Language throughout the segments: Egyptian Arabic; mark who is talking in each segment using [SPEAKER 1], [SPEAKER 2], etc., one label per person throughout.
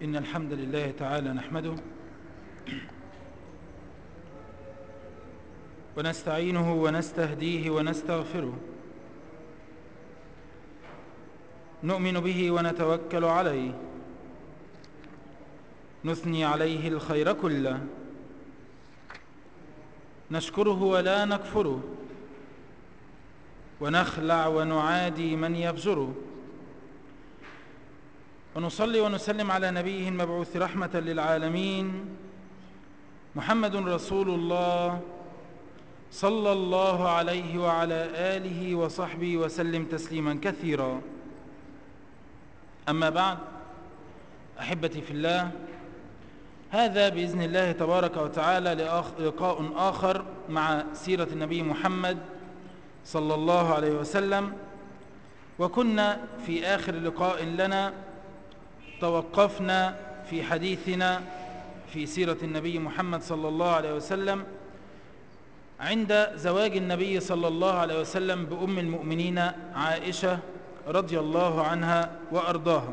[SPEAKER 1] إن الحمد لله تعالى نحمده ونستعينه ونستهديه ونستغفره نؤمن به ونتوكل عليه نثني عليه الخير كله نشكره ولا نكفره ونخلع ونعادي من يفجره ونصلي ونسلم على نبيه المبعوث رحمة للعالمين محمد رسول الله صلى الله عليه وعلى آله وصحبه وسلم تسليما كثيرا أما بعد أحبتي في الله هذا بإذن الله تبارك وتعالى لقاء آخر مع سيرة النبي محمد صلى الله عليه وسلم وكنا في آخر لقاء لنا توقفنا في حديثنا في سيرة النبي محمد صلى الله عليه وسلم عند زواج النبي صلى الله عليه وسلم بأم المؤمنين عائشة رضي الله عنها وأرضاها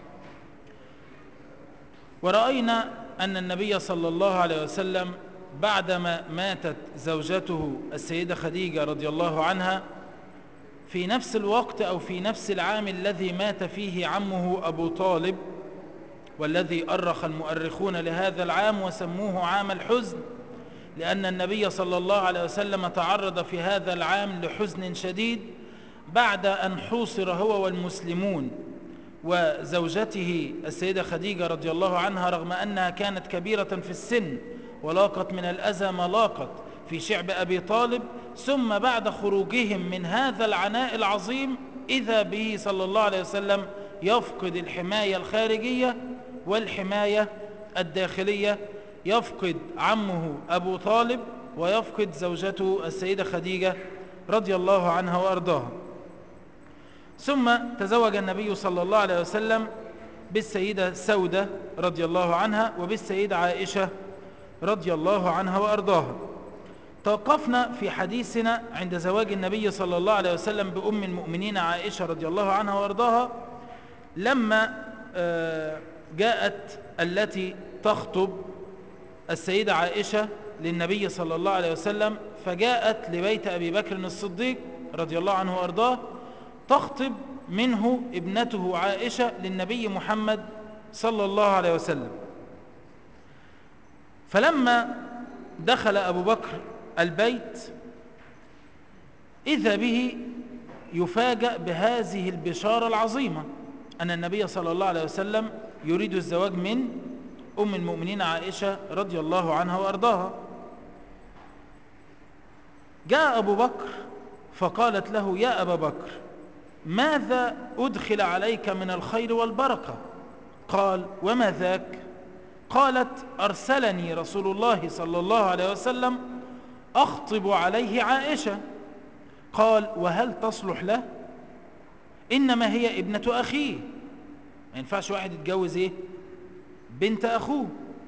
[SPEAKER 1] ورأينا أن النبي صلى الله عليه وسلم بعدما ماتت زوجته السيدة خديجة رضي الله عنها في نفس الوقت أو في نفس العام الذي مات فيه عمه أبو طالب والذي أرخ المؤرخون لهذا العام وسموه عام الحزن لأن النبي صلى الله عليه وسلم تعرض في هذا العام لحزن شديد بعد أن حوصر هو والمسلمون وزوجته السيدة خديجة رضي الله عنها رغم أنها كانت كبيرة في السن ولاقت من الأذى ما لاقت في شعب أبي طالب ثم بعد خروجهم من هذا العناء العظيم إذا به صلى الله عليه وسلم يفقد الحماية الخارجية والحماية الداخلية يفقد عمه أبو طالب ويفقد زوجته السيدة خديجة رضي الله عنها وأرضاها ثم تزوج النبي صلى الله عليه وسلم بالسيدة سودة رضي الله عنها وبالسيدة عائشة رضي الله عنها وأرضاها توقفنا في حديثنا عند زواج النبي صلى الله عليه وسلم بأم المؤمنين عائشة رضي الله عنها وأرضاها لما جاءت التي تخطب السيدة عائشة للنبي صلى الله عليه وسلم فجاءت لبيت أبي بكر الصديق رضي الله عنه وأرضاه تخطب منه ابنته عائشة للنبي محمد صلى الله عليه وسلم فلما دخل أبو بكر البيت إذا به يفاجأ بهذه البشارة العظيمة أن النبي صلى الله عليه وسلم يريد الزواج من أم المؤمنين عائشة رضي الله عنها وأرضاها جاء أبو بكر فقالت له يا أبا بكر ماذا أدخل عليك من الخير والبركة قال وما ذاك قالت أرسلني رسول الله صلى الله عليه وسلم أخطب عليه عائشة قال وهل تصلح له إنما هي ابنة أخيه ما ينفعش واحد يتجوز إيه بنت أخوه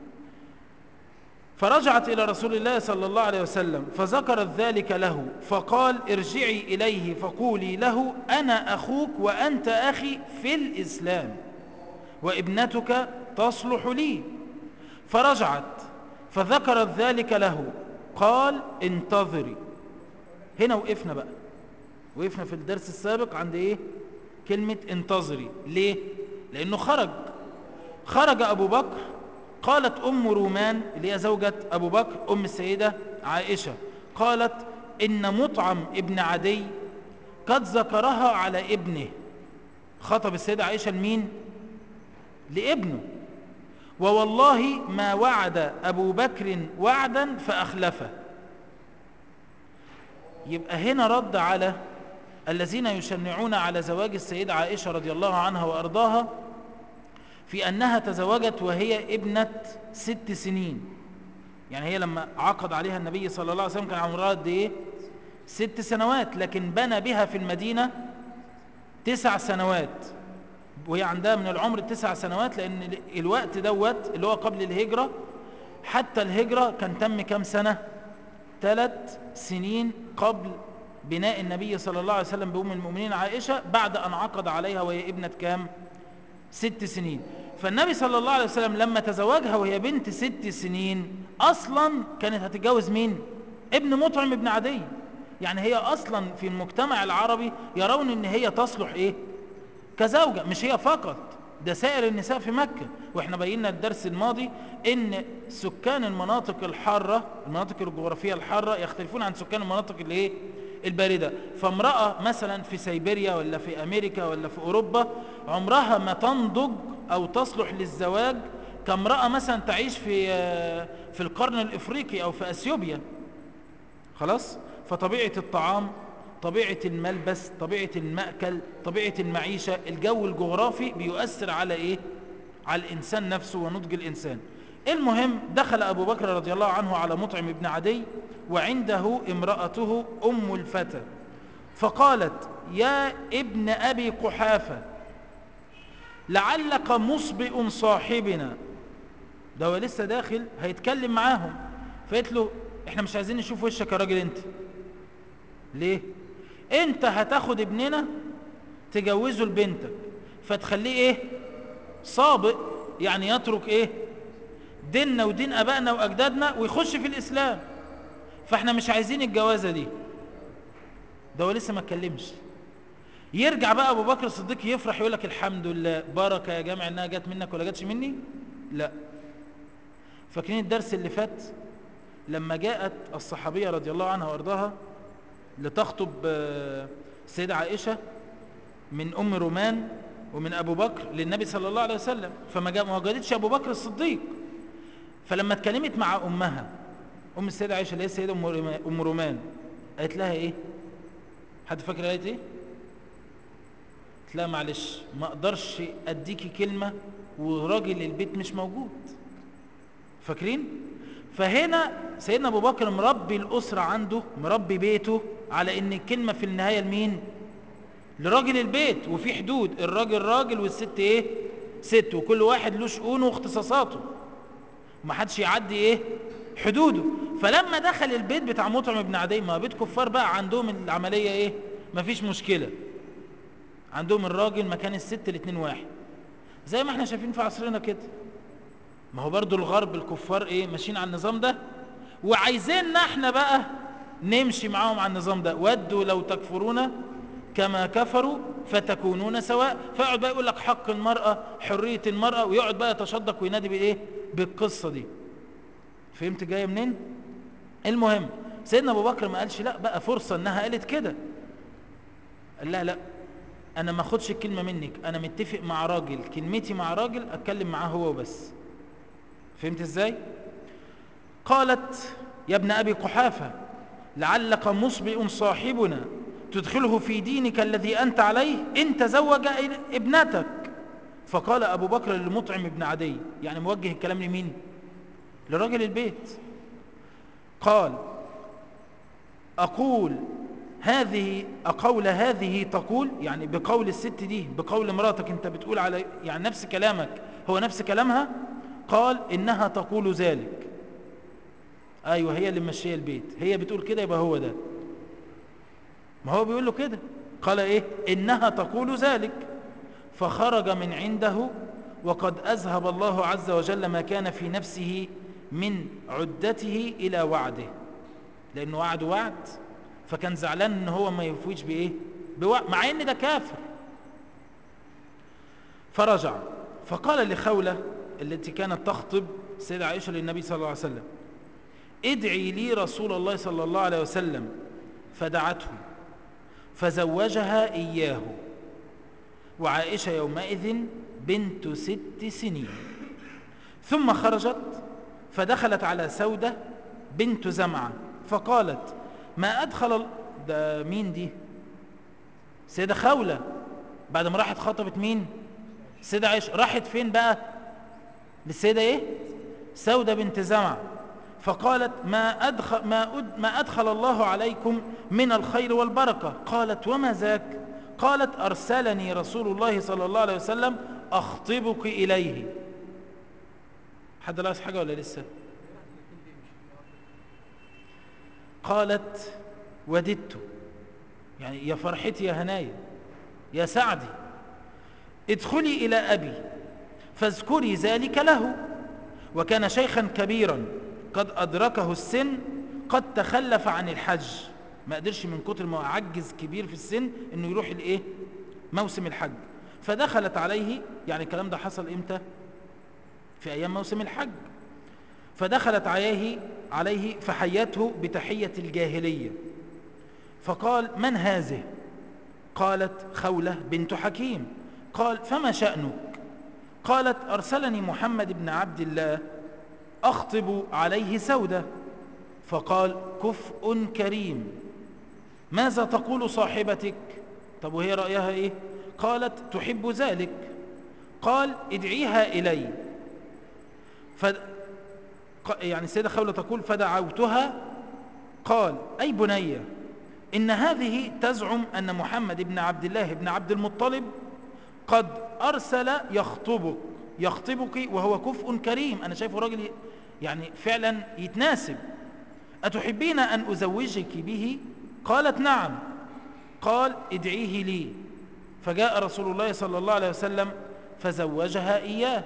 [SPEAKER 1] فرجعت إلى رسول الله صلى الله عليه وسلم فذكرت ذلك له فقال ارجعي إليه فقولي له أنا أخوك وأنت أخي في الإسلام وابنتك تصلح لي فرجعت فذكرت ذلك له قال انتظري هنا وقفنا بقى وقفنا في الدرس السابق عند ايه كلمة انتظري ليه لانه خرج خرج ابو بكر قالت ام رومان اللي هي زوجة ابو بكر ام السيدة عائشة قالت ان مطعم ابن عدي قد ذكرها على ابنه خطب السيدة عائشة لمين لابنه ووالله ما وعد أبو بكر وعدا فأخلفه يبقى هنا رد على الذين يشنعون على زواج السيدة عائشة رضي الله عنها وأرضاها في أنها تزوجت وهي ابنة ست سنين يعني هي لما عقد عليها النبي صلى الله عليه وسلم كان عمرها قد ايه ست سنوات لكن بنى بها في المدينة تسع سنوات وهي عندها من العمر تسع سنوات لأن الوقت دوت اللي هو قبل الهجرة حتى الهجرة كان تم كم سنة ثلاث سنين قبل بناء النبي صلى الله عليه وسلم بأم المؤمنين عائشة بعد أن عقد عليها وهي ابنة كام ست سنين فالنبي صلى الله عليه وسلم لما تزوجها وهي بنت ست سنين أصلا كانت هتتجوز مين ابن مطعم ابن عدي يعني هي أصلا في المجتمع العربي يرون ان هي تصلح ايه كزوجة مش هي فقط ده سائر النساء في مكة واحنا بينا الدرس الماضي ان سكان المناطق الحارة المناطق الجغرافية الحارة يختلفون عن سكان المناطق اللي ايه الباردة فامرأة مثلا في سيبيريا ولا في امريكا ولا في اوروبا عمرها ما تنضج او تصلح للزواج كامرأة مثلا تعيش في في القرن الافريقي او في اثيوبيا خلاص فطبيعة الطعام طبيعة الملبس طبيعة المأكل طبيعة المعيشة الجو الجغرافي بيؤثر على ايه على الانسان نفسه ونضج الانسان المهم دخل ابو بكر رضي الله عنه على مطعم بن عدي وعنده امرأته ام الفتى فقالت يا ابن ابي قحافة لعلك مصبئ صاحبنا ده هو لسه داخل هيتكلم معاهم فقلت له احنا مش عايزين نشوف وشك يا راجل انت ليه انت هتاخد ابننا تجوزه لبنتك فتخليه ايه صابئ يعني يترك ايه ديننا ودين ابائنا واجدادنا ويخش في الاسلام فاحنا مش عايزين الجوازه دي ده هو لسه ما اتكلمش يرجع بقى ابو بكر الصديق يفرح يقول لك الحمد لله بركه يا جامع انها جت منك ولا جاتش مني لا فاكرين الدرس اللي فات لما جاءت الصحابيه رضي الله عنها وارضاها لتخطب السيدة عائشة من أم رومان ومن أبو بكر للنبي صلى الله عليه وسلم فما ما وجدتش أبو بكر الصديق فلما اتكلمت مع أمها أم السيدة عائشة اللي هي السيدة أم رومان قالت لها إيه حد فاكر قالت إيه قالت لها معلش ما أقدرش أديكي كلمة وراجل البيت مش موجود فاكرين فهنا سيدنا ابو بكر مربي الاسره عنده مربي بيته على ان الكلمه في النهايه لمين لراجل البيت وفي حدود الراجل راجل والست ايه ست وكل واحد له شؤونه واختصاصاته ما حدش يعدي ايه حدوده فلما دخل البيت بتاع مطعم بن عدي ما بيت كفار بقى عندهم العمليه ايه مفيش مشكله عندهم الراجل مكان الست الاتنين واحد زي ما احنا شايفين في عصرنا كده ما هو برضو الغرب الكفار ايه ماشيين على النظام ده وعايزيننا احنا بقى نمشي معاهم على النظام ده ودوا لو تكفرون كما كفروا فتكونون سواء فيقعد بقى يقول لك حق المرأة حرية المرأة ويقعد بقى يتشدق وينادي بايه بالقصة دي فهمت جاية منين المهم سيدنا ابو بكر ما قالش لا بقى فرصة انها قالت كده قال لا لا انا ما اخدش الكلمة منك انا متفق مع راجل كلمتي مع راجل اتكلم معاه هو وبس فهمت ازاي قالت يا ابن ابي قحافة لعلك مصبئ صاحبنا تدخله في دينك الذي انت عليه ان تزوج ابنتك فقال ابو بكر للمطعم ابن عدي يعني موجه الكلام لمين لراجل البيت قال اقول هذه أقول هذه تقول يعني بقول الست دي بقول مراتك انت بتقول على يعني نفس كلامك هو نفس كلامها قال إنها تقول ذلك أيوة هي اللي ماشيه البيت هي بتقول كده يبقى هو ده ما هو بيقول له كده قال إيه إنها تقول ذلك فخرج من عنده وقد أذهب الله عز وجل ما كان في نفسه من عدته إلى وعده لأنه وعد وعد فكان زعلان ان هو ما يفويش بايه بوعد مع ان ده كافر فرجع فقال لخولة التي كانت تخطب السيدة عائشة للنبي صلى الله عليه وسلم ادعي لي رسول الله صلى الله عليه وسلم فدعته فزوجها إياه وعائشة يومئذ بنت ست سنين ثم خرجت فدخلت على سودة بنت زمعة فقالت ما أدخل ده مين دي سيدة خولة بعد ما راحت خطبت مين سيدة عائشة راحت فين بقى للسيدة ايه سودة بنت زمع فقالت ما أدخل, ما, أد ما أدخل الله عليكم من الخير والبركة قالت وما ذاك قالت أرسلني رسول الله صلى الله عليه وسلم أخطبك إليه حد لاحظ حاجة ولا لسه قالت وددت يعني يا فرحتي يا هنايا يا سعدي ادخلي إلى أبي فاذكري ذلك له وكان شيخا كبيرا قد أدركه السن قد تخلف عن الحج ما قدرش من كتر ما عجز كبير في السن انه يروح الايه موسم الحج فدخلت عليه يعني الكلام ده حصل امتى في ايام موسم الحج فدخلت عليه عليه فحيته بتحية الجاهلية فقال من هذه قالت خولة بنت حكيم قال فما شأنك قالت أرسلني محمد بن عبد الله أخطب عليه سودة فقال كفء كريم ماذا تقول صاحبتك طب وهي رأيها إيه قالت تحب ذلك قال ادعيها إلي ف... يعني السيدة خولة تقول فدعوتها قال أي بنية إن هذه تزعم أن محمد بن عبد الله بن عبد المطلب قد أرسل يخطبك يخطبك وهو كفء كريم أنا شايفه راجل يعني فعلا يتناسب أتحبين أن أزوجك به قالت نعم قال ادعيه لي فجاء رسول الله صلى الله عليه وسلم فزوجها إياه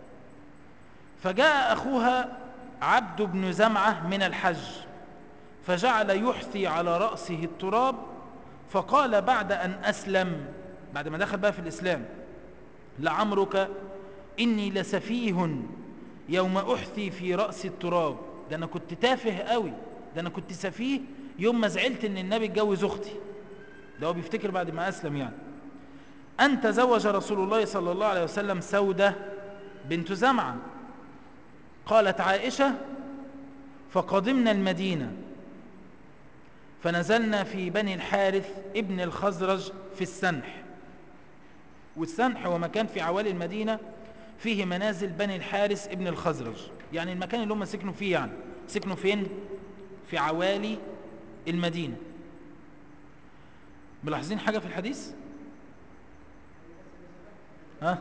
[SPEAKER 1] فجاء أخوها عبد بن زمعة من الحج فجعل يحثي على رأسه التراب فقال بعد أن أسلم بعد ما دخل بقى في الإسلام لعمرك إني لسفيه يوم أحثي في رأس التراب ده أنا كنت تافه قوي ده أنا كنت سفيه يوم ما زعلت إن النبي اتجوز أختي ده هو بيفتكر بعد ما أسلم يعني أن تزوج رسول الله صلى الله عليه وسلم سودة بنت زمعة قالت عائشة فقدمنا المدينة فنزلنا في بني الحارث ابن الخزرج في السنح والسنح هو مكان في عوالي المدينة فيه منازل بني الحارث ابن الخزرج يعني المكان اللي هم سكنوا فيه يعني سكنوا فين في عوالي المدينة ملاحظين حاجة في الحديث ها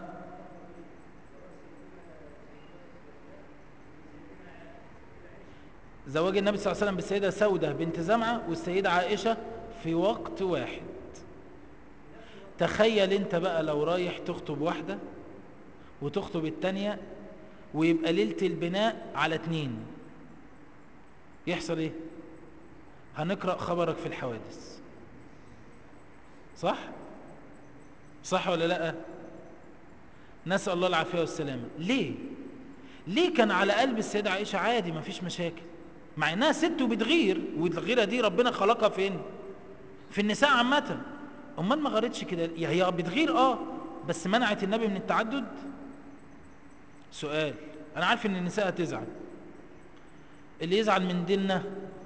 [SPEAKER 1] زواج النبي صلى الله عليه وسلم بالسيدة سودة بنت زمعة والسيدة عائشة في وقت واحد تخيل انت بقى لو رايح تخطب واحدة وتخطب التانية ويبقى ليلة البناء على اتنين يحصل ايه هنقرأ خبرك في الحوادث صح صح ولا لا نسأل الله العافية والسلامة ليه ليه كان على قلب السيدة عائشة عادي ما فيش مشاكل مع انها ست وبتغير والغيرة دي ربنا خلقها فين في النساء عامة امال ما غيرتش كده هي بتغير اه بس منعت النبي من التعدد سؤال انا عارف ان النساء هتزعل اللي يزعل من ديننا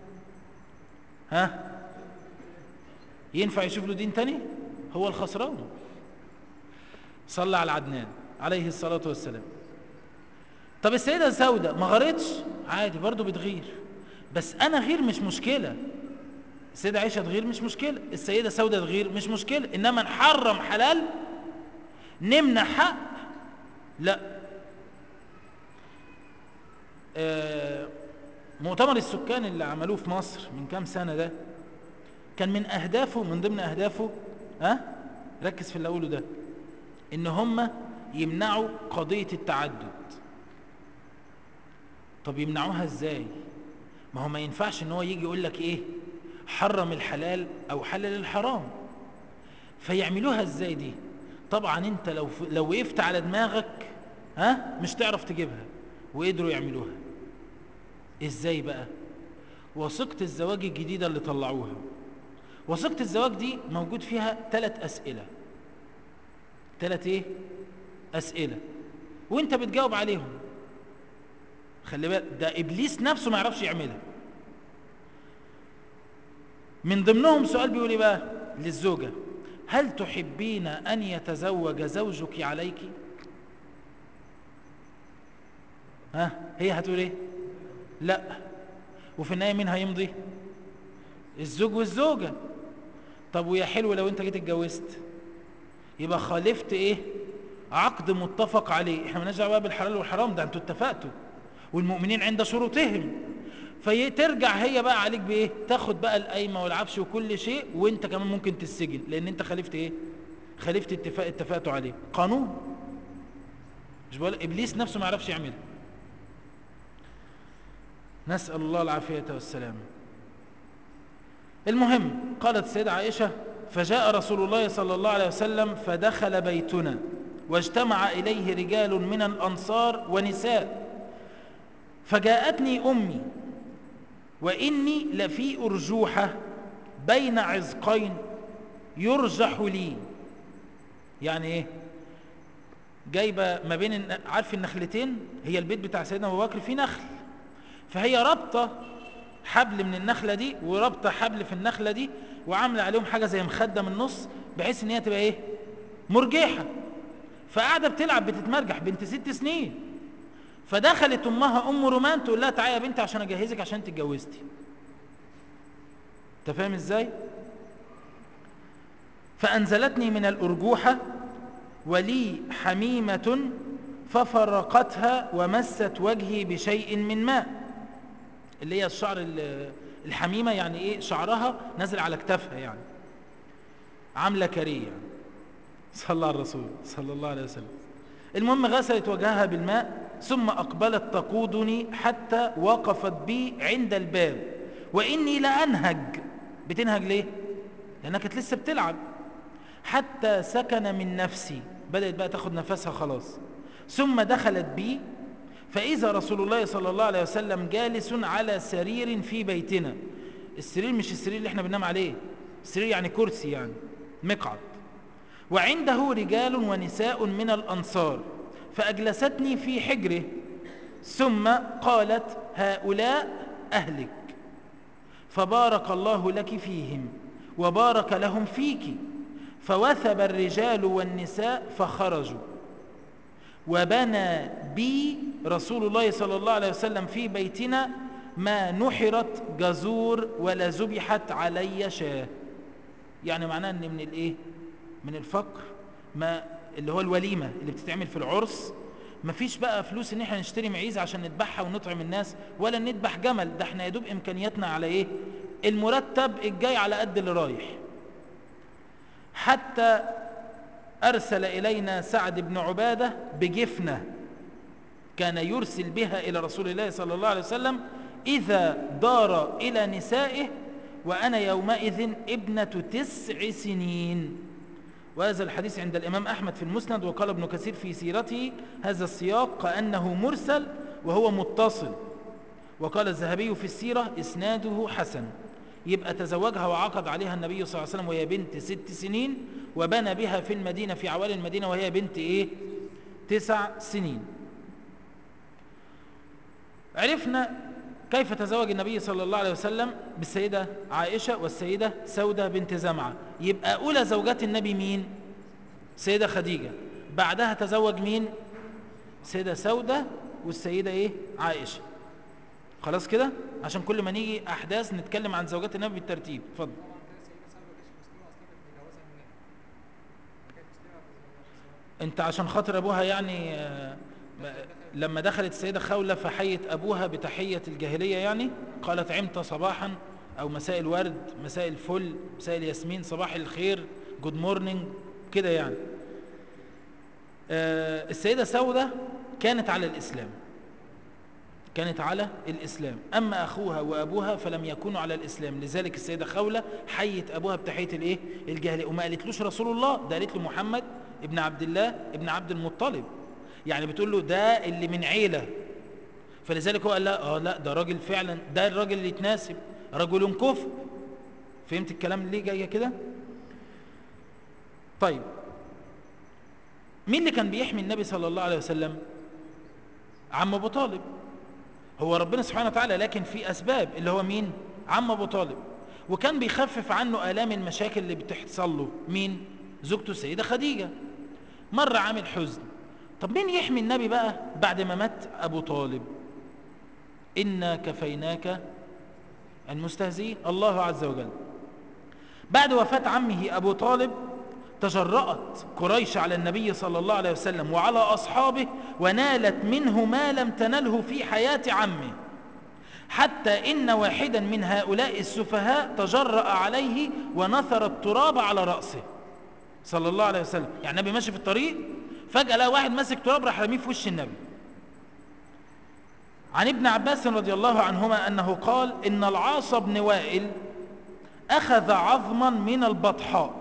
[SPEAKER 1] ها ينفع يشوف له دين تاني هو الخسران صلى على عدنان عليه الصلاة والسلام طب السيدة سودة ما غيرتش عادي برضو بتغير بس انا غير مش مشكلة السيدة عائشة تغير مش مشكلة السيدة سودة تغير مش مشكلة انما نحرم حلال نمنع حق لا آه مؤتمر السكان اللي عملوه في مصر من كام سنة ده كان من اهدافه من ضمن اهدافه ها أه؟ ركز في اللي اقوله ده ان هم يمنعوا قضية التعدد طب يمنعوها ازاي ما هو ما ينفعش ان هو يجي يقول لك ايه حرم الحلال او حلل الحرام فيعملوها ازاي دي طبعا انت لو لو وقفت على دماغك ها مش تعرف تجيبها وقدروا يعملوها ازاي بقى وثيقة الزواج الجديدة اللي طلعوها وثيقة الزواج دي موجود فيها ثلاث أسئلة ثلاث ايه أسئلة وانت بتجاوب عليهم خلي بالك ده إبليس نفسه ما يعرفش يعملها من ضمنهم سؤال بيقول ايه بقى للزوجة هل تحبين أن يتزوج زوجك عليك ها هي هتقول ايه لا وفي النهاية مين هيمضي الزوج والزوجة طب ويا حلو لو انت جيت اتجوزت يبقى خالفت ايه عقد متفق عليه احنا مالناش دعوه بالحلال والحرام ده انتوا اتفقتوا والمؤمنين عند شروطهم فترجع هي بقى عليك بايه تاخد بقى القايمه والعفش وكل شيء وانت كمان ممكن تسجن لان انت خالفت ايه خالفت اتفاق اتفقتوا عليه قانون مش بقول ابليس نفسه ما يعرفش يعملها نسال الله العافيه والسلام المهم قالت السيده عائشه فجاء رسول الله صلى الله عليه وسلم فدخل بيتنا واجتمع اليه رجال من الانصار ونساء فجاءتني امي واني لفي ارجوحه بين عزقين يرجح لي يعني ايه جايبه ما بين الن- عارف النخلتين هي البيت بتاع سيدنا ابو بكر فيه نخل فهي رابطه حبل من النخله دي ورابطه حبل في النخله دي وعامله عليهم حاجه زي مخده من النص بحيث ان هي تبقى ايه مرجحه فقاعده بتلعب بتتمرجح بنت ست سنين فدخلت امها ام رومان تقول لها تعالي يا بنتي عشان اجهزك عشان انت اتجوزتي انت فاهم ازاي فانزلتني من الارجوحه ولي حميمه ففرقتها ومست وجهي بشيء من ماء اللي هي الشعر ال- الحميمه يعني ايه شعرها نازل على كتافها يعني عامله كريه يعني صلى الله على الرسول صلى الله عليه وسلم المهم غسلت وجهها بالماء ثم أقبلت تقودني حتى وقفت بي عند الباب وإني لأنهج بتنهج ليه؟ لأنها كانت لسه بتلعب حتى سكن من نفسي بدأت بقى تاخد نفسها خلاص ثم دخلت بي فإذا رسول الله صلى الله عليه وسلم جالس على سرير في بيتنا السرير مش السرير اللي احنا بننام عليه السرير يعني كرسي يعني مقعد وعنده رجال ونساء من الأنصار فأجلستني في حجره ثم قالت هؤلاء أهلك فبارك الله لك فيهم وبارك لهم فيك فوثب الرجال والنساء فخرجوا وبنى بي رسول الله صلى الله عليه وسلم في بيتنا ما نحرت جزور ولا ذبحت علي شاه يعني معناه ان من الايه من الفقر ما اللي هو الوليمه اللي بتتعمل في العرس مفيش بقى فلوس ان احنا نشتري معيز عشان نذبحها ونطعم الناس ولا نذبح جمل ده احنا يا دوب امكانياتنا على ايه المرتب الجاي على قد اللي رايح حتى ارسل الينا سعد بن عباده بجفنه كان يرسل بها الى رسول الله صلى الله عليه وسلم اذا دار الى نسائه وانا يومئذ ابنه تسع سنين وهذا الحديث عند الإمام أحمد في المسند وقال ابن كثير في سيرته هذا السياق كأنه مرسل وهو متصل وقال الذهبي في السيرة إسناده حسن يبقى تزوجها وعقد عليها النبي صلى الله عليه وسلم وهي بنت ست سنين وبنى بها في المدينة في عوالي المدينة وهي بنت إيه؟ تسع سنين عرفنا كيف تزوج النبي صلى الله عليه وسلم بالسيدة عائشة والسيدة سودة بنت زمعة يبقى أولى زوجات النبي مين؟ سيدة خديجة بعدها تزوج مين؟ سيدة سودة والسيدة إيه؟ عائشة خلاص كده؟ عشان كل ما نيجي أحداث نتكلم عن زوجات النبي بالترتيب اتفضل انت عشان خاطر ابوها يعني آه، لما دخلت السيدة خولة فحيت أبوها بتحية الجاهلية يعني قالت عمت صباحا أو مساء الورد مساء الفل مساء الياسمين صباح الخير جود مورنينج كده يعني آه، السيدة سودة كانت على الإسلام كانت على الإسلام أما أخوها وأبوها فلم يكونوا على الإسلام لذلك السيدة خولة حيت أبوها بتحية الإيه؟ الجاهلية وما قالتلوش رسول الله ده قالت له محمد ابن عبد الله ابن عبد المطلب يعني بتقول له ده اللي من عيلة فلذلك هو قال لا اه لا ده راجل فعلا ده الراجل اللي يتناسب رجل كفء فهمت الكلام ليه جايه كده طيب مين اللي كان بيحمي النبي صلى الله عليه وسلم عم ابو طالب هو ربنا سبحانه وتعالى لكن في اسباب اللي هو مين عم ابو طالب وكان بيخفف عنه الام المشاكل اللي بتحصل له مين زوجته السيده خديجه مر عامل حزن طب مين يحمي النبي بقى بعد ما مات ابو طالب انا كفيناك المستهزئين الله عز وجل بعد وفاه عمه ابو طالب تجرأت قريش على النبي صلى الله عليه وسلم وعلى أصحابه ونالت منه ما لم تنله في حياة عمه حتى إن واحدا من هؤلاء السفهاء تجرأ عليه ونثر التراب على رأسه صلى الله عليه وسلم يعني النبي ماشي في الطريق فجأة لقى واحد ماسك تراب راح رميه في وش النبي عن ابن عباس رضي الله عنهما أنه قال إن العاص بن وائل أخذ عظما من البطحاء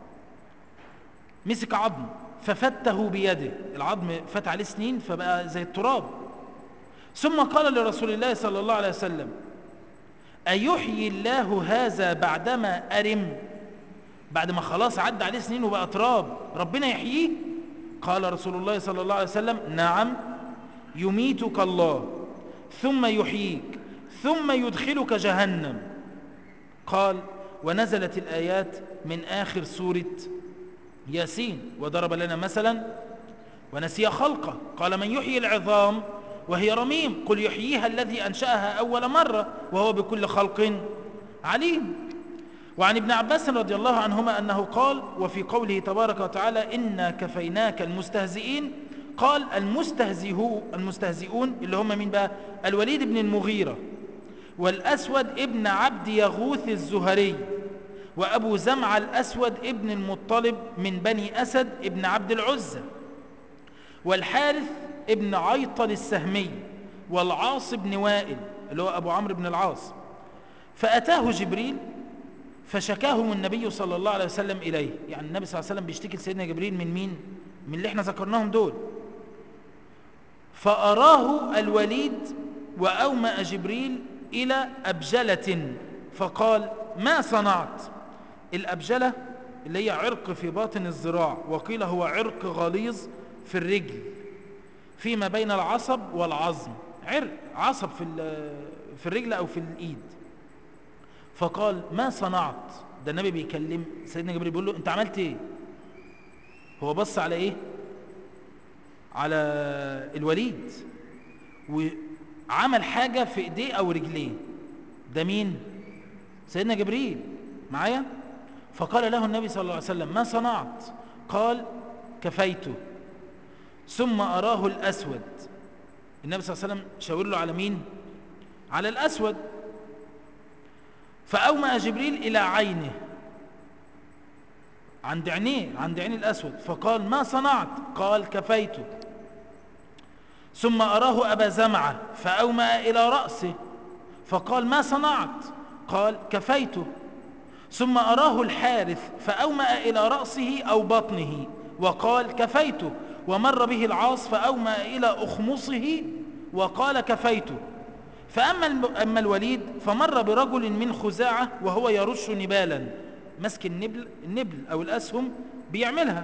[SPEAKER 1] مسك عظم ففته بيده العظم فات عليه سنين فبقى زي التراب ثم قال لرسول الله صلى الله عليه وسلم أيحيي الله هذا بعدما أرم بعد ما خلاص عدى عليه سنين وبقى تراب ربنا يحييه قال رسول الله صلى الله عليه وسلم نعم يميتك الله ثم يحييك ثم يدخلك جهنم قال ونزلت الآيات من آخر سورة ياسين وضرب لنا مثلا ونسي خلقه قال من يحيي العظام وهي رميم قل يحييها الذي أنشأها أول مرة وهو بكل خلق عليم وعن ابن عباس رضي الله عنهما أنه قال وفي قوله تبارك وتعالى إنا كفيناك المستهزئين قال المستهزئون المستهزئون اللي هم من بقى الوليد بن المغيرة والأسود ابن عبد يغوث الزهري وأبو زمع الأسود ابن المطلب من بني أسد ابن عبد العزة والحارث ابن عيطل السهمي والعاص بن وائل اللي هو أبو عمرو بن العاص فأتاه جبريل فشكاهم النبي صلى الله عليه وسلم إليه يعني النبي صلى الله عليه وسلم بيشتكي لسيدنا جبريل من مين؟ من اللي احنا ذكرناهم دول فأراه الوليد وأومأ جبريل إلى أبجلة فقال ما صنعت الأبجلة اللي هي عرق في باطن الذراع وقيل هو عرق غليظ في الرجل فيما بين العصب والعظم عرق عصب في في الرجل أو في الإيد فقال ما صنعت ده النبي بيكلم سيدنا جبريل بيقول له انت عملت ايه هو بص على ايه على الوليد وعمل حاجة في ايديه او رجليه ده مين سيدنا جبريل معايا فقال له النبي صلى الله عليه وسلم ما صنعت قال كفيته ثم أراه الأسود النبي صلى الله عليه وسلم شاور له على مين على الأسود فأومأ جبريل إلى عينه عند عينيه عند عين الأسود فقال ما صنعت قال كفيته ثم أراه أبا زمعة فأومأ إلى رأسه فقال ما صنعت قال كفيته ثم أراه الحارث فأومأ إلى رأسه أو بطنه وقال كفيته ومر به العاص فأومأ إلى أخمصه وقال كفيته فأما أما الوليد فمر برجل من خزاعة وهو يرش نبالا مسك النبل, النبل أو الأسهم بيعملها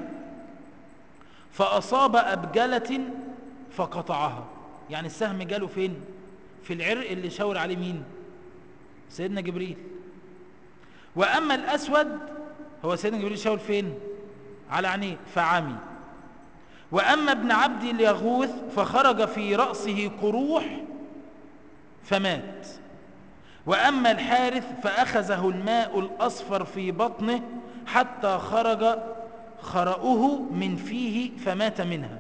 [SPEAKER 1] فأصاب أبجلة فقطعها يعني السهم جاله فين في العرق اللي شاور عليه مين سيدنا جبريل وأما الأسود هو سيدنا جبريل شاور فين على عينيه فعمي وأما ابن عبد اليغوث فخرج في رأسه قروح فمات وأما الحارث فأخذه الماء الأصفر في بطنه حتى خرج خرأه من فيه فمات منها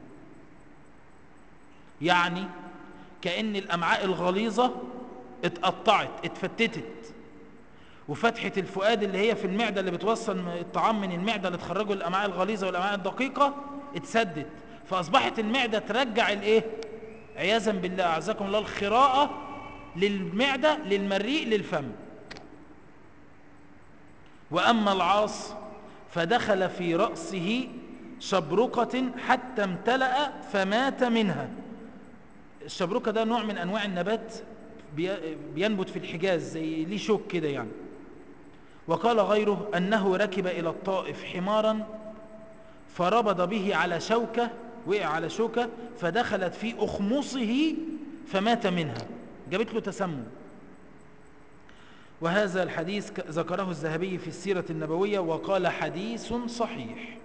[SPEAKER 1] يعني كأن الأمعاء الغليظة اتقطعت اتفتتت وفتحة الفؤاد اللي هي في المعدة اللي بتوصل الطعام من المعدة اللي تخرجه الأمعاء الغليظة والأمعاء الدقيقة اتسدت فأصبحت المعدة ترجع الايه عياذا بالله أعزكم الله الخراءة للمعدة للمريء للفم وأما العاص فدخل في رأسه شبرقة حتى امتلأ فمات منها الشبرقة ده نوع من أنواع النبات بينبت في الحجاز زي ليه شوك كده يعني وقال غيره أنه ركب إلى الطائف حمارا فربض به على شوكة وقع على شوكة فدخلت في أخمصه فمات منها جابت له تسمم وهذا الحديث ذكره الذهبي في السيرة النبوية وقال حديث صحيح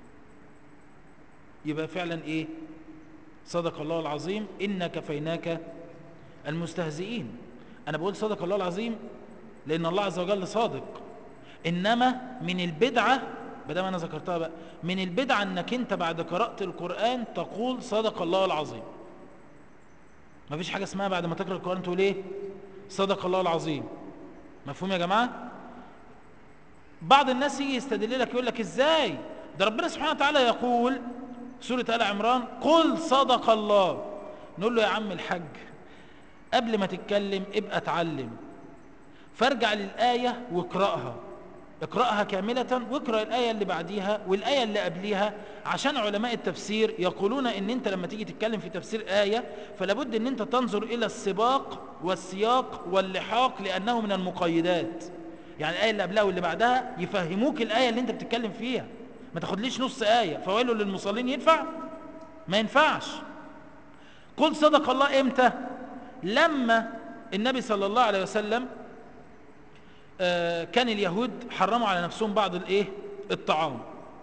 [SPEAKER 1] يبقى فعلا ايه صدق الله العظيم إنا كفيناك المستهزئين أنا بقول صدق الله العظيم لأن الله عز وجل صادق إنما من البدعة بدل ما أنا ذكرتها بقى من البدعة أنك أنت بعد قراءة القرآن تقول صدق الله العظيم ما فيش حاجة اسمها بعد ما تقرأ القرآن تقول إيه صدق الله العظيم مفهوم يا جماعة بعض الناس يجي يستدل لك يقول لك إزاي ده ربنا سبحانه وتعالى يقول سورة آل عمران قل صدق الله نقول له يا عم الحج قبل ما تتكلم ابقى اتعلم فارجع للآية واقرأها اقرأها كاملة واقرأ الآية اللي بعديها والآية اللي قبليها عشان علماء التفسير يقولون ان انت لما تيجي تتكلم في تفسير آية فلابد ان انت تنظر الى السباق والسياق واللحاق لأنه من المقيدات يعني الآية اللي قبلها واللي بعدها يفهموك الآية اللي انت بتتكلم فيها ما تاخدليش نص آية فويل للمصلين ينفع ما ينفعش قل صدق الله امتى لما النبي صلى الله عليه وسلم كان اليهود حرموا على نفسهم بعض الايه الطعام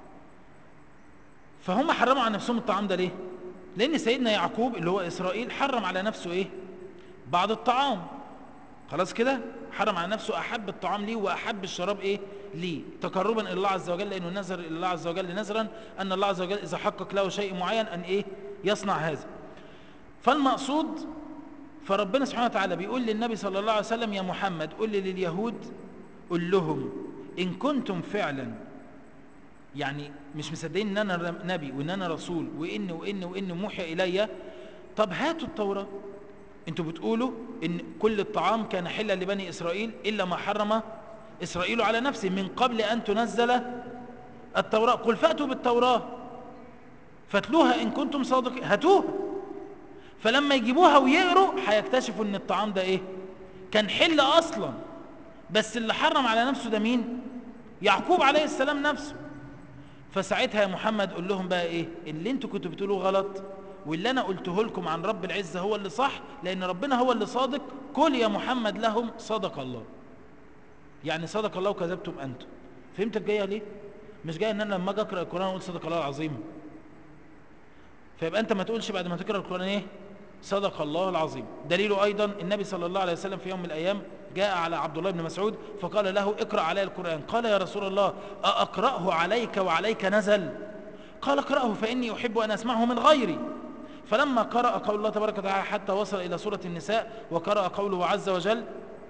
[SPEAKER 1] فهم حرموا على نفسهم الطعام ده ليه لان سيدنا يعقوب اللي هو اسرائيل حرم على نفسه ايه بعض الطعام خلاص كده حرم على نفسه احب الطعام ليه واحب الشراب ايه ليه تقربا الى الله عز وجل لانه نذر الى الله عز وجل نذرا ان الله عز وجل اذا حقق له شيء معين ان ايه يصنع هذا فالمقصود فربنا سبحانه وتعالى بيقول للنبي صلى الله عليه وسلم يا محمد قل لي لليهود قل لهم إن كنتم فعلا يعني مش مصدقين ان انا نبي وان انا رسول وان وان وان موحي الي طب هاتوا التوراة انتوا بتقولوا ان كل الطعام كان حلا لبني اسرائيل الا ما حرم اسرائيل على نفسه من قبل ان تنزل التوراة قل فأتوا بالتوراة فاتلوها ان كنتم صادقين هاتوها فلما يجيبوها ويقروا هيكتشفوا ان الطعام ده ايه كان حل اصلا بس اللي حرم على نفسه ده مين يعقوب عليه السلام نفسه فساعتها يا محمد قول لهم بقى ايه اللي انتوا كنتوا بتقولوه غلط واللي انا قلته لكم عن رب العزة هو اللي صح لان ربنا هو اللي صادق قل يا محمد لهم صدق الله يعني صدق الله وكذبتم انتم فهمت الجايه ليه مش جاي ان انا لما اجي اقرا القران اقول صدق الله العظيم فيبقى انت ما تقولش بعد ما تقرا القران ايه صدق الله العظيم دليله ايضا النبي صلى الله عليه وسلم في يوم من الايام جاء على عبد الله بن مسعود فقال له اقرا علي القران قال يا رسول الله اقراه عليك وعليك نزل قال اقراه فاني احب ان اسمعه من غيري فلما قرأ قول الله تبارك وتعالى حتى وصل إلى سورة النساء وقرأ قوله عز وجل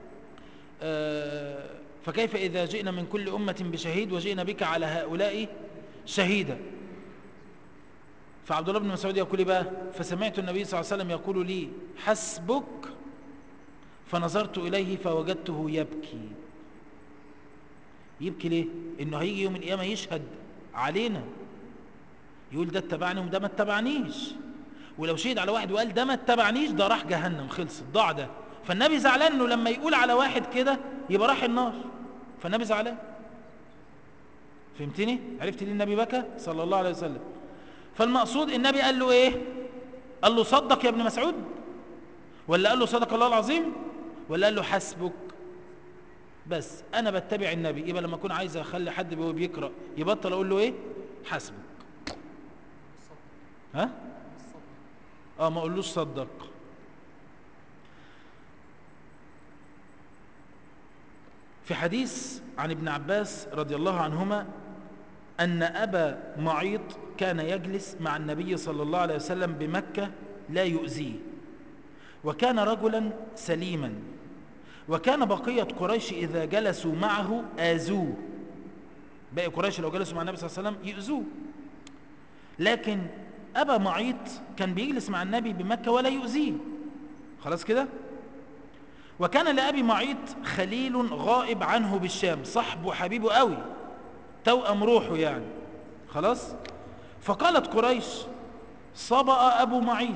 [SPEAKER 1] فكيف إذا جئنا من كل أمة بشهيد وجئنا بك على هؤلاء شهيدا فعبد الله بن مسعود يقول بقى فسمعت النبي صلى الله عليه وسلم يقول لي حسبك فنظرت إليه فوجدته يبكي يبكي ليه إنه هيجي يوم القيامة يشهد علينا يقول ده اتبعني وده ما اتبعنيش ولو شهد على واحد وقال ده ما اتبعنيش ده راح جهنم خلص ضاع ده فالنبي زعلان انه لما يقول على واحد كده يبقى راح النار فالنبي زعلان فهمتني عرفت ليه النبي بكى صلى الله عليه وسلم فالمقصود النبي قال له ايه قال له صدق يا ابن مسعود ولا قال له صدق الله العظيم ولا قال له حسبك بس انا بتبع النبي يبقى لما اكون عايز اخلي حد وهو بيقرا يبطل اقول له ايه حسبك ها اه ما اقولوش صدق في حديث عن ابن عباس رضي الله عنهما أن أبا معيط كان يجلس مع النبي صلى الله عليه وسلم بمكة لا يؤذيه وكان رجلا سليما وكان بقية قريش إذا جلسوا معه آذوه باقي قريش لو جلسوا مع النبي صلى الله عليه وسلم يؤذوه لكن أبا معيط كان بيجلس مع النبي بمكة ولا يؤذيه خلاص كده وكان لأبي معيط خليل غائب عنه بالشام صاحبه حبيبه قوي توأم روحه يعني خلاص فقالت قريش صبأ أبو معيط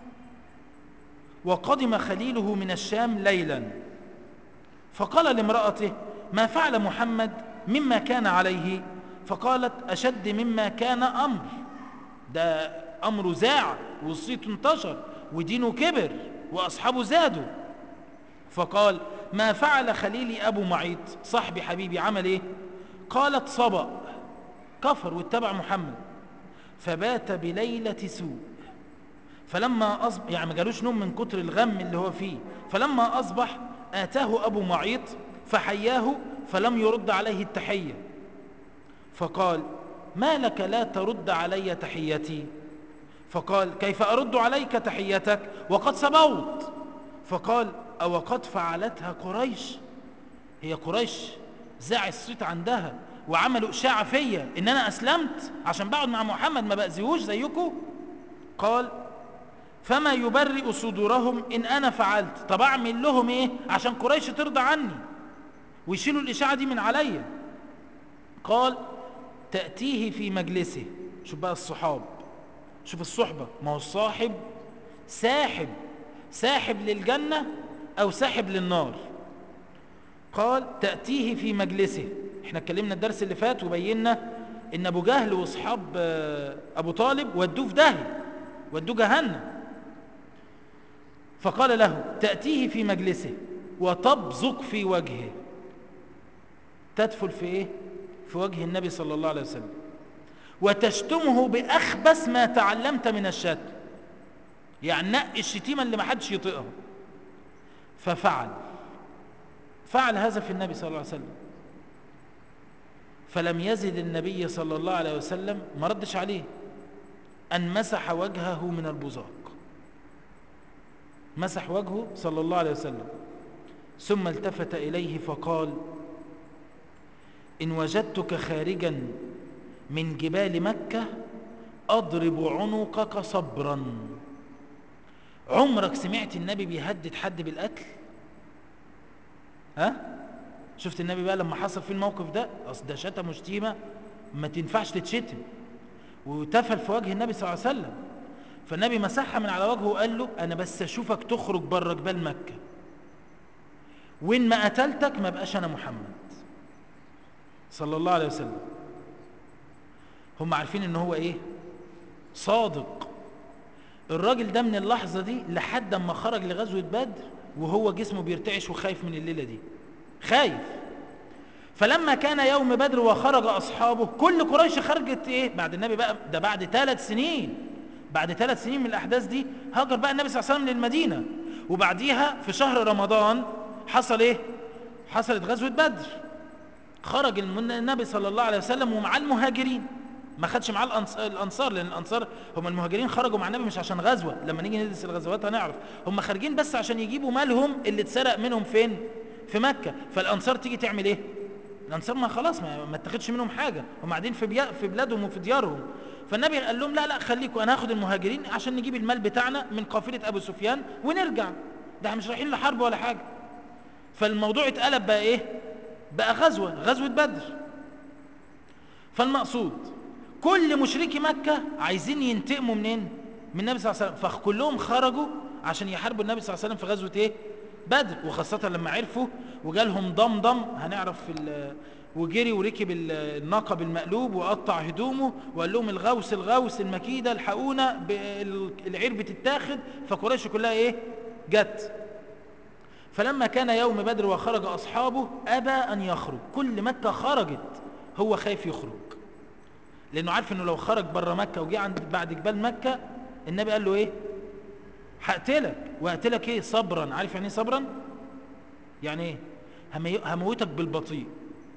[SPEAKER 1] وقدم خليله من الشام ليلا فقال لامرأته ما فعل محمد مما كان عليه فقالت أشد مما كان أمر ده أمره زاع والصيت انتشر ودينه كبر وأصحابه زادوا فقال ما فعل خليلي أبو معيط صاحبي حبيبي عمل إيه قالت صبأ كفر واتبع محمد فبات بليلة سوء فلما أصبح يعني ما جالوش نوم من كتر الغم اللي هو فيه فلما أصبح آتاه أبو معيط فحياه فلم يرد عليه التحية فقال ما لك لا ترد علي تحيتي فقال كيف أرد عليك تحيتك وقد سبوت فقال أو قد فعلتها قريش هي قريش زاع الصيت عندها وعملوا إشاعة فيا إن أنا أسلمت عشان بقعد مع محمد ما بأذيهوش زيكم قال فما يبرئ صدورهم إن أنا فعلت طب أعمل لهم إيه عشان قريش ترضى عني ويشيلوا الإشاعة دي من عليا قال تأتيه في مجلسه شوف بقى الصحاب شوف الصحبة ما هو الصاحب ساحب ساحب للجنة أو ساحب للنار قال تأتيه في مجلسه احنا اتكلمنا الدرس اللي فات وبينا ان ابو جهل واصحاب ابو طالب ودوه في داهيه ودوه جهنم فقال له تأتيه في مجلسه وتبزق في وجهه تدفل في ايه في وجه النبي صلى الله عليه وسلم وتشتمه بأخبث ما تعلمت من الشتم يعني نقي الشتيمة اللي ما حدش يطيقها ففعل فعل هذا في النبي صلى الله عليه وسلم فلم يزد النبي صلى الله عليه وسلم ما ردش عليه أن مسح وجهه من البزاق مسح وجهه صلى الله عليه وسلم ثم التفت إليه فقال إن وجدتك خارجا من جبال مكة أضرب عنقك صبرا عمرك سمعت النبي بيهدد حد بالقتل ها شفت النبي بقى لما حصل فيه الموقف ده اصل ده شتم وشتيمه ما تنفعش تتشتم وتفل في وجه النبي صلى الله عليه وسلم فالنبي مسحها من على وجهه وقال له انا بس اشوفك تخرج بره جبال مكه وان ما قتلتك ما بقاش انا محمد صلى الله عليه وسلم هم عارفين ان هو ايه صادق الراجل ده من اللحظة دي لحد ما خرج لغزوة بدر وهو جسمه بيرتعش وخايف من الليلة دي خايف فلما كان يوم بدر وخرج أصحابه كل قريش خرجت إيه بعد النبي بقى ده بعد ثلاث سنين بعد ثلاث سنين من الأحداث دي هاجر بقى النبي صلى الله عليه وسلم للمدينة وبعديها في شهر رمضان حصل إيه حصلت غزوة بدر خرج النبي صلى الله عليه وسلم ومع المهاجرين ما خدش معاه الانصار لان الانصار هم المهاجرين خرجوا مع النبي مش عشان غزوه لما نيجي ندرس الغزوات هنعرف هم خارجين بس عشان يجيبوا مالهم اللي اتسرق منهم فين في مكه فالانصار تيجي تعمل ايه الانصار ما خلاص ما, ما اتخذش منهم حاجه هم قاعدين في بي... في بلادهم وفي ديارهم فالنبي قال لهم لا لا خليكم انا هاخد المهاجرين عشان نجيب المال بتاعنا من قافله ابو سفيان ونرجع ده احنا مش رايحين لحرب ولا حاجه فالموضوع اتقلب بقى ايه بقى غزوه غزوه بدر فالمقصود كل مشركي مكة عايزين ينتقموا منين من النبي صلى الله عليه وسلم فكلهم خرجوا عشان يحاربوا النبي صلى الله عليه وسلم في غزوة ايه بدر وخاصة لما عرفوا وجالهم ضمضم هنعرف في وجري وركب الناقة بالمقلوب وقطع هدومه وقال لهم الغوث الغوث المكيدة الحقونا العير بتتاخد فقريش كلها ايه جت فلما كان يوم بدر وخرج أصحابه أبى أن يخرج كل مكة خرجت هو خايف يخرج لانه عارف انه لو خرج بره مكه وجه عند بعد جبال مكه النبي قال له ايه هقتلك وهقتلك ايه صبرا عارف يعني ايه صبرا يعني ايه هموتك بالبطيء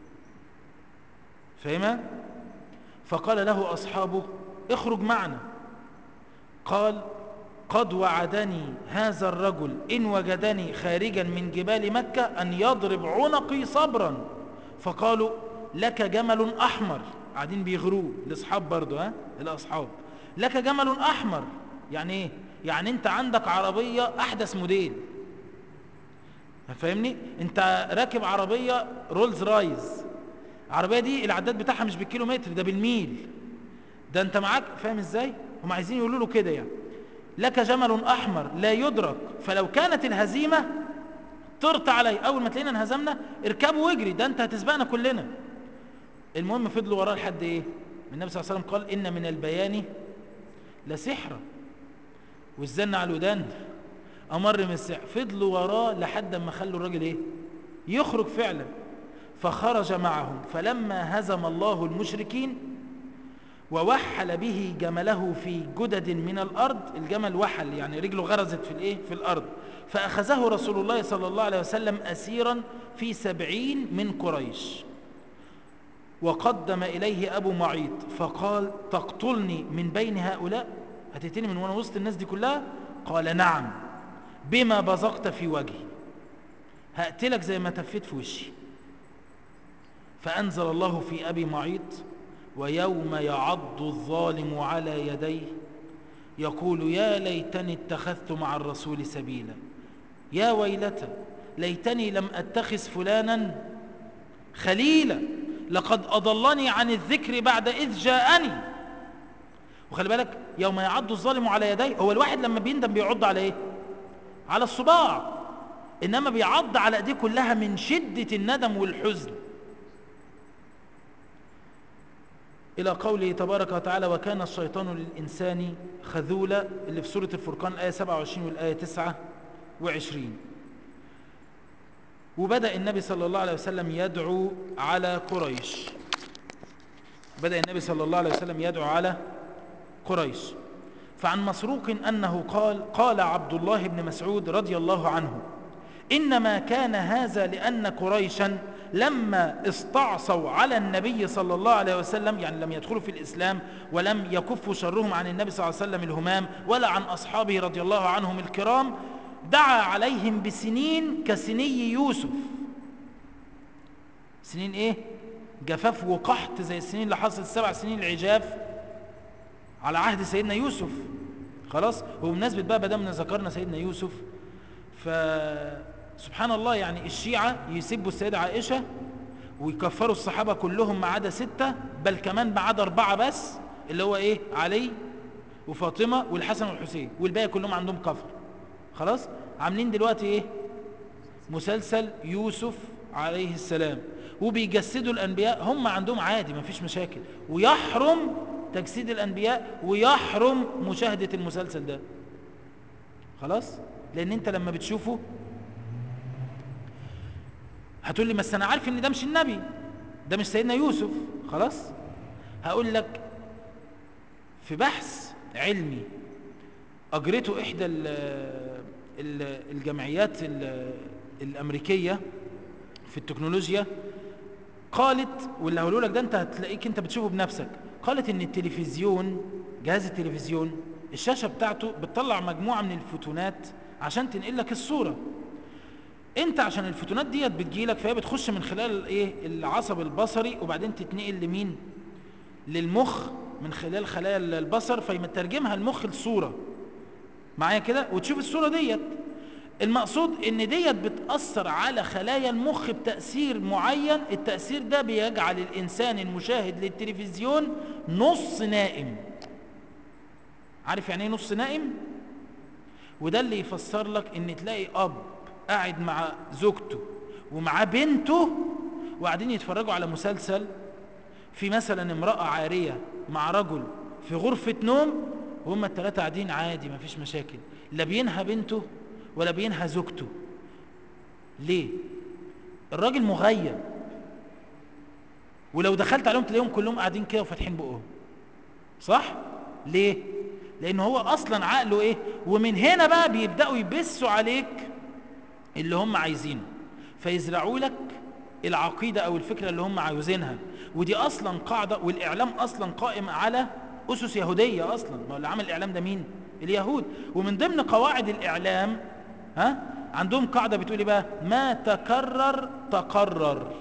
[SPEAKER 1] فاهمها فقال له اصحابه اخرج معنا قال قد وعدني هذا الرجل ان وجدني خارجا من جبال مكه ان يضرب عنقي صبرا فقالوا لك جمل احمر قاعدين بيغروه الاصحاب برضه ها الاصحاب لك جمل احمر يعني ايه يعني انت عندك عربيه احدث موديل فاهمني انت راكب عربيه رولز رايز العربيه دي العداد بتاعها مش بالكيلومتر ده بالميل ده انت معاك فاهم ازاي هم عايزين يقولوا له كده يعني لك جمل احمر لا يدرك فلو كانت الهزيمه طرت علي اول ما تلاقينا انهزمنا اركبوا واجري ده انت هتسبقنا كلنا المهم فضلوا وراه لحد ايه النبي صلى الله عليه وسلم قال ان من البيان لسحرا والزن على الودان امر من السحر فضلوا وراه لحد ما خلوا الراجل ايه يخرج فعلا فخرج معهم فلما هزم الله المشركين ووحل به جمله في جدد من الارض الجمل وحل يعني رجله غرزت في الايه في الارض فاخذه رسول الله صلى الله عليه وسلم اسيرا في سبعين من قريش وقدم إليه أبو معيط فقال تقتلني من بين هؤلاء هتقتلني من وانا وسط الناس دي كلها قال نعم بما بزقت في وجهي هقتلك زي ما تفيت في وشي فأنزل الله في أبي معيط ويوم يعض الظالم على يديه يقول يا ليتني اتخذت مع الرسول سبيلا يا ويلتى ليتني لم أتخذ فلانا خليلا لقد أضلني عن الذكر بعد إذ جاءني وخلي بالك يوم يعض الظالم على يديه هو الواحد لما بيندم بيعض على ايه على الصباع انما بيعض على ايديه كلها من شدة الندم والحزن الى قوله تبارك وتعالى وكان الشيطان للانسان خذولا اللي في سورة الفرقان الايه 27 والايه 29 وبدأ النبي صلى الله عليه وسلم يدعو على قريش بدأ النبي صلى الله عليه وسلم يدعو على قريش فعن مسروق أنه قال قال عبد الله بن مسعود رضي الله عنه إنما كان هذا لأن قريشا لما استعصوا على النبي صلى الله عليه وسلم يعني لم يدخلوا في الإسلام ولم يكفوا شرهم عن النبي صلى الله عليه وسلم الهمام ولا عن أصحابه رضي الله عنهم الكرام دعا عليهم بسنين كسني يوسف سنين ايه جفاف وقحط زي السنين اللي حصلت سبع سنين العجاف على عهد سيدنا يوسف خلاص وبمناسبة بقى بدأنا ذكرنا سيدنا يوسف فسبحان الله يعني الشيعة يسبوا السيدة عائشة ويكفروا الصحابة كلهم ما عدا ستة بل كمان ما عدا أربعة بس اللي هو إيه علي وفاطمة والحسن والحسين والباقي كلهم عندهم كفر خلاص عاملين دلوقتي إيه مسلسل يوسف عليه السلام وبيجسدوا الأنبياء هم عندهم عادي ما فيش مشاكل ويحرم تجسيد الأنبياء ويحرم مشاهدة المسلسل ده خلاص لأن أنت لما بتشوفه هتقول لي بس أنا عارف إن ده مش النبي ده مش سيدنا يوسف خلاص هقول لك في بحث علمي أجرته إحدى ال ال الجمعيات ال الأمريكية في التكنولوجيا قالت واللي هقوله لك ده انت هتلاقيك انت بتشوفه بنفسك قالت ان التلفزيون جهاز التلفزيون الشاشة بتاعته بتطلع مجموعة من الفوتونات عشان تنقل لك الصورة انت عشان الفوتونات ديت بتجيلك فهي بتخش من خلال ايه العصب البصري وبعدين تتنقل لمين للمخ من خلال خلايا البصر فيترجمها المخ لصورة معايا كده وتشوف الصورة ديت المقصود ان ديت بتأثر على خلايا المخ بتأثير معين التأثير ده بيجعل الإنسان المشاهد للتلفزيون نص نائم عارف يعني ايه نص نائم وده اللي يفسر لك ان تلاقي اب قاعد مع زوجته ومعاه بنته وقاعدين يتفرجوا على مسلسل في مثلا امرأة عارية مع رجل في غرفة نوم وهم الثلاثة قاعدين عادي ما فيش مشاكل لا بينهى بنته ولا بينهى زوجته ليه الراجل مغيب ولو دخلت عليهم تلاقيهم كلهم قاعدين كده وفاتحين بقهم صح ليه لان هو اصلا عقله ايه ومن هنا بقى بيبداوا يبثوا عليك اللي هم عايزينه فيزرعوا لك العقيده او الفكره اللي هم عاوزينها ودي اصلا قاعده والاعلام اصلا قائم على اسس يهوديه اصلا ما اللي عمل الاعلام ده مين اليهود ومن ضمن قواعد الاعلام ها عندهم قاعده بتقول ايه بقى ما تكرر تقرر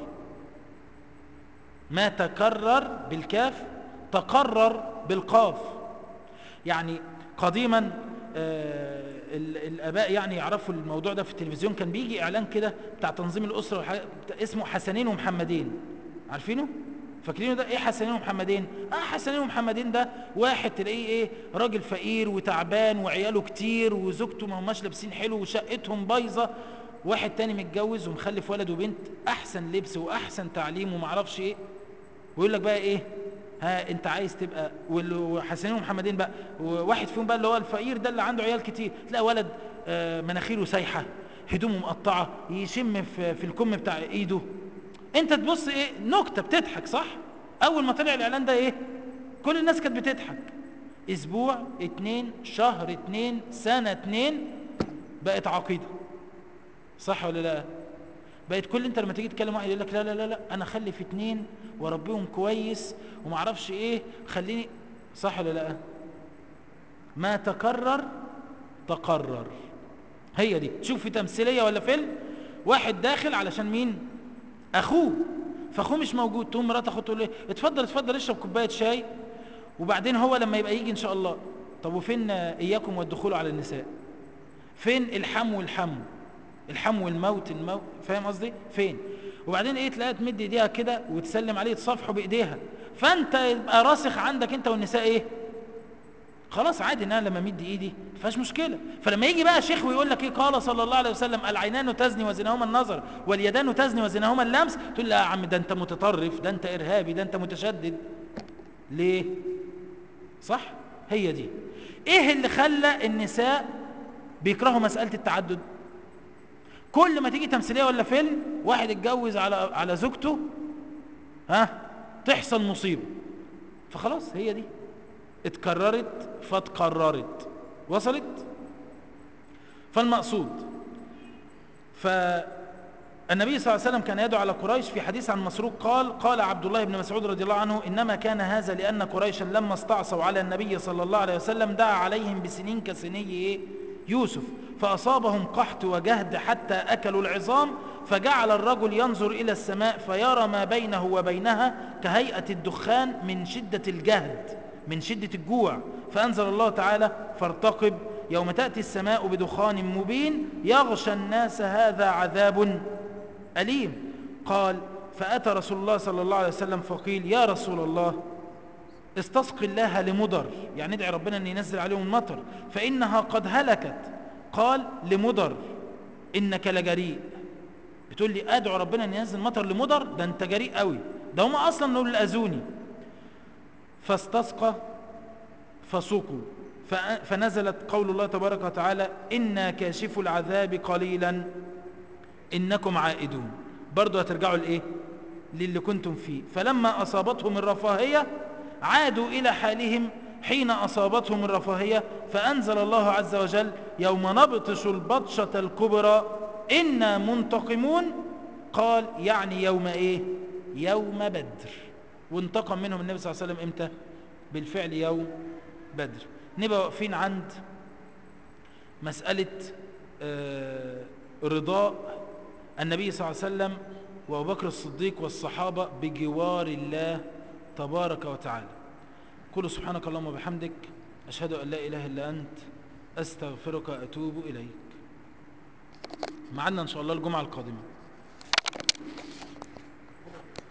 [SPEAKER 1] ما تكرر بالكاف تقرر بالقاف يعني قديما آه الاباء يعني يعرفوا الموضوع ده في التلفزيون كان بيجي اعلان كده بتاع تنظيم الاسره اسمه حسنين ومحمدين عارفينه فاكرينه ده ايه حسنين ومحمدين اه حسنين ومحمدين ده واحد تلاقيه ايه راجل فقير وتعبان وعياله كتير وزوجته ما هماش لابسين حلو وشقتهم بايظه واحد تاني متجوز ومخلف ولد وبنت احسن لبس واحسن تعليم ومعرفش ايه ويقول لك بقى ايه ها انت عايز تبقى وحسنين ومحمدين بقى وواحد فيهم بقى اللي هو الفقير ده اللي عنده عيال كتير تلاقي ولد آه مناخيره سايحه هدومه مقطعه يشم في, في الكم بتاع ايده انت تبص ايه نكته بتضحك صح اول ما طلع الاعلان ده ايه كل الناس كانت بتضحك اسبوع اتنين شهر اتنين سنه اتنين بقت عقيده صح ولا لا بقت كل انت لما تيجي تكلم واحد يقول لك لا لا لا لا انا اخلف اتنين واربيهم كويس وما اعرفش ايه خليني صح ولا لا ما تكرر تقرر هي دي تشوف في تمثيليه ولا فيلم واحد داخل علشان مين اخوه فاخوه مش موجود تقوم مرات اخوه تقول له اتفضل اتفضل اشرب كوبايه شاي وبعدين هو لما يبقى يجي ان شاء الله طب وفين اياكم والدخول على النساء فين الحم والحم الحم والموت الموت فاهم قصدي فين وبعدين ايه تلاقيها تمد ايديها كده وتسلم عليه تصافحه بايديها فانت يبقى راسخ عندك انت والنساء ايه خلاص عادي ان انا لما امد ايدي ما فيهاش مشكله فلما يجي بقى شيخ ويقول لك ايه قال صلى الله عليه وسلم العينان تزني وزناهما النظر واليدان تزني وزناهما اللمس تقول لا يا عم ده انت متطرف ده انت ارهابي ده انت متشدد ليه صح هي دي ايه اللي خلى النساء بيكرهوا مساله التعدد كل ما تيجي تمثيليه ولا فيلم واحد اتجوز على على زوجته ها تحصل مصيبه فخلاص هي دي اتكررت فاتقررت وصلت فالمقصود فالنبي صلى الله عليه وسلم كان يدعو على قريش في حديث عن مسروق قال قال عبد الله بن مسعود رضي الله عنه إنما كان هذا لأن قريشا لما استعصوا على النبي صلى الله عليه وسلم دعا عليهم بسنين كسني يوسف فأصابهم قحط وجهد حتى أكلوا العظام فجعل الرجل ينظر إلى السماء فيرى ما بينه وبينها كهيئة الدخان من شدة الجهد من شدة الجوع فأنزل الله تعالى فارتقب يوم تأتي السماء بدخان مبين يغشى الناس هذا عذاب أليم قال فأتى رسول الله صلى الله عليه وسلم فقيل يا رسول الله استسق الله لمدر يعني ادعي ربنا أن ينزل عليهم المطر فإنها قد هلكت قال لمدر إنك لجريء بتقول لي أدعو ربنا أن ينزل مطر لمدر ده أنت جريء قوي ده هم أصلا نقول الأذوني فاستسقى فسقوا فنزلت قول الله تبارك وتعالى إنا كاشف العذاب قليلا إنكم عائدون برضو هترجعوا لإيه للي كنتم فيه فلما أصابتهم الرفاهية عادوا إلى حالهم حين أصابتهم الرفاهية فأنزل الله عز وجل يوم نبطش البطشة الكبرى إنا منتقمون قال يعني يوم إيه يوم بدر وانتقم منهم النبي صلى الله عليه وسلم إمتى بالفعل يوم بدر نبقى واقفين عند مسألة آه رضاء النبي صلى الله عليه وسلم وابو بكر الصديق والصحابة بجوار الله تبارك وتعالى قل سبحانك اللهم وبحمدك أشهد أن لا إله إلا أنت أستغفرك وأتوب إليك معنا إن شاء الله الجمعة القادمة